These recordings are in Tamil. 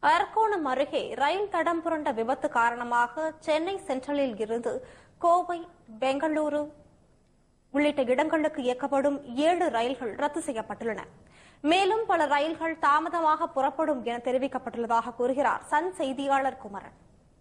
அரக்கோணம் அருகே ரயில் தடம் புரண்ட விபத்து காரணமாக சென்னை சென்ட்ரலில் இருந்து கோவை பெங்களூரு உள்ளிட்ட இடங்களுக்கு இயக்கப்படும் ஏழு ரயில்கள் ரத்து செய்யப்பட்டுள்ளன மேலும் பல ரயில்கள் தாமதமாக புறப்படும் என தெரிவிக்கப்பட்டுள்ளதாக கூறுகிறார் சன் செய்தியாளர் குமரன்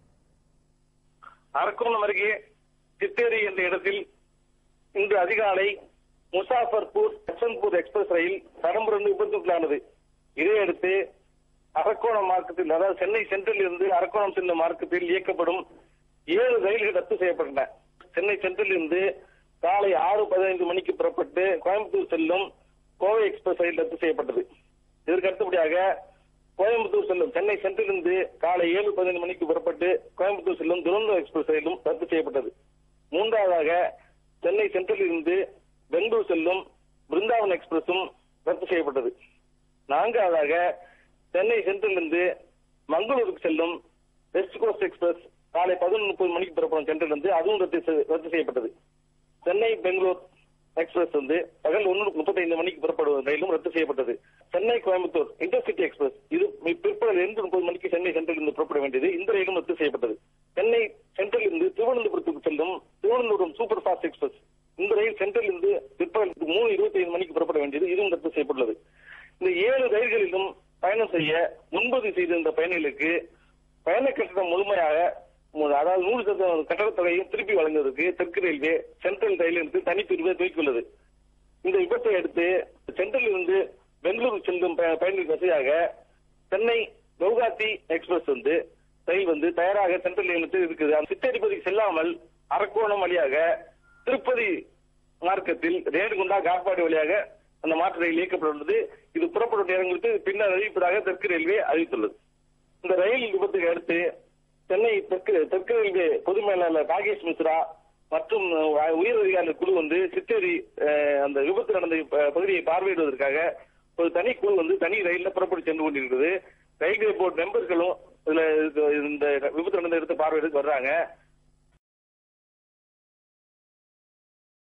அரக்கோணம் அருகே சித்தேரி என்ற இடத்தில் இன்று அதிகாலை முசாஃபர்பூர் யஷ்வந்த்பூர் எக்ஸ்பிரஸ் ரயில் தடம்புரண்டு விபத்துக்குள்ளானது இதையடுத்து அரக்கோணம் மார்க்கத்தில் அதாவது சென்னை சென்ட்ரல் இருந்து அரக்கோணம் செல்லும் மார்க்கத்தில் இயக்கப்படும் ஏழு ரயில்கள் ரத்து செய்யப்பட்டன சென்னை சென்ட்ரல் இருந்து காலை ஆறு பதினைந்து மணிக்கு புறப்பட்டு கோயம்புத்தூர் செல்லும் கோவை எக்ஸ்பிரஸ் ரயில் ரத்து செய்யப்பட்டது இதற்கு அடுத்தபடியாக கோயம்புத்தூர் செல்லும் சென்னை சென்ட்ரல் இருந்து காலை ஏழு பதினைந்து மணிக்கு புறப்பட்டு கோயம்புத்தூர் செல்லும் துரந்தோ எக்ஸ்பிரஸ் ரயிலும் ரத்து செய்யப்பட்டது மூன்றாவதாக சென்னை சென்ட்ரல் இருந்து பெங்களூர் செல்லும் பிருந்தாவன் எக்ஸ்பிரஸும் ரத்து செய்யப்பட்டது நான்காவதாக சென்னை சென்ட்ரல் இருந்து மங்களூருக்கு செல்லும் வெஸ்ட் கோஸ்ட் எக்ஸ்பிரஸ் காலை பதினொன்று முப்பது மணிக்கு புறப்படும் சென்ட்ரல் இருந்து அதுவும் ரத்து செய்- ரத்து செய்யப்பட்டது சென்னை பெங்களூர் எக்ஸ்பிரஸ் வந்து பகல் ஒன்று முப்பத்தைந்து மணிக்கு புறப்படும் ரயிலும் ரத்து செய்யப்பட்டது சென்னை கோயம்புத்தூர் இன்டர்சிட்டி எக்ஸ்பிரஸ் இது மி- பிற்பகல் இரண்டு முப்பது மணிக்கு சென்னை சென்ட்ரல் இருந்து புறப்பட வேண்டியது இந்த ரயிலும் ரத்து செய்யப்பட்டது சென்னை சென்ட்ரல் இருந்து திருவனந்தபுரத்துக்கு செல்லும் திருவனந்தபுரம் சூப்பர் ஃபாஸ்ட் எக்ஸ்பிரஸ் இந்த ரயில் சென்ட்ரல் இருந்து பிற்பகல் மூணு இருபத்தி ஐந்து மணிக்கு புறப்பட வேண்டியது இதுவும் ரத்து செய்யப்பட்டுள்ளது இந்த ஏழு ரயில்களிலும் பயணம் செய்ய முன்பதிவு செய்திருந்த பயணிகளுக்கு பயண கட்டணம் முழுமையாக மு- அதாவது நூறு சதவீதம் கட்டணத் தொகையும் திருப்பி வழங்குவதற்கு தெற்கு ரயில்வே சென்ட்ரல் ரயிலிருந்து தனிப்பிரிவை துவக்கியுள்ளது இந்த விபத்தை அடுத்து சென்ட்ரல் இருந்து பெங்களூரு செல்லும் பய- பயணிகளுக்கு வசதியாக சென்னை கவுகாத்தி எக்ஸ்பிரஸ் வந்து ரயில் வந்து தயாராக சென்ட்ரல் நிலையத்தில் இருக்குது அந்த சித்தேரிப்பதிக்கு செல்லாமல் அரக்கோணம் வழியாக திருப்பதி மார்க்கத்தில் ரேணுகுண்டா காட்பாடி வழியாக அந்த மாற்று ரயில் இயக்கப்பட்டுள்ளது இது புறப்படும் நேரங்களுக்கு பின்னர் அறிவிப்பதாக தெற்கு ரயில்வே அறிவித்துள்ளது இந்த ரயில் விபத்துக்கு அடுத்து சென்னை தெற்கு தெற்கு ரயில்வே பொது மேலாளர் நாகேஷ் மிஸ்ரா மற்றும் அஹ், உயர் அதிகாரிகள் குழு வந்து சித்தேரி அஹ், அந்த விபத்து நடந்த ப- பகுதியை பார்வையிடுவதற்காக ஒரு தனி குழு வந்து தனி ரயில்ல புறப்பட்டு சென்று கொண்டிருக்கிறது ரயில்வே போர்டு மெம்பர்களும் இதுல இது- இந்த விபத்து நடந்த இடத்தை பார்வையிட்டு வர்றாங்க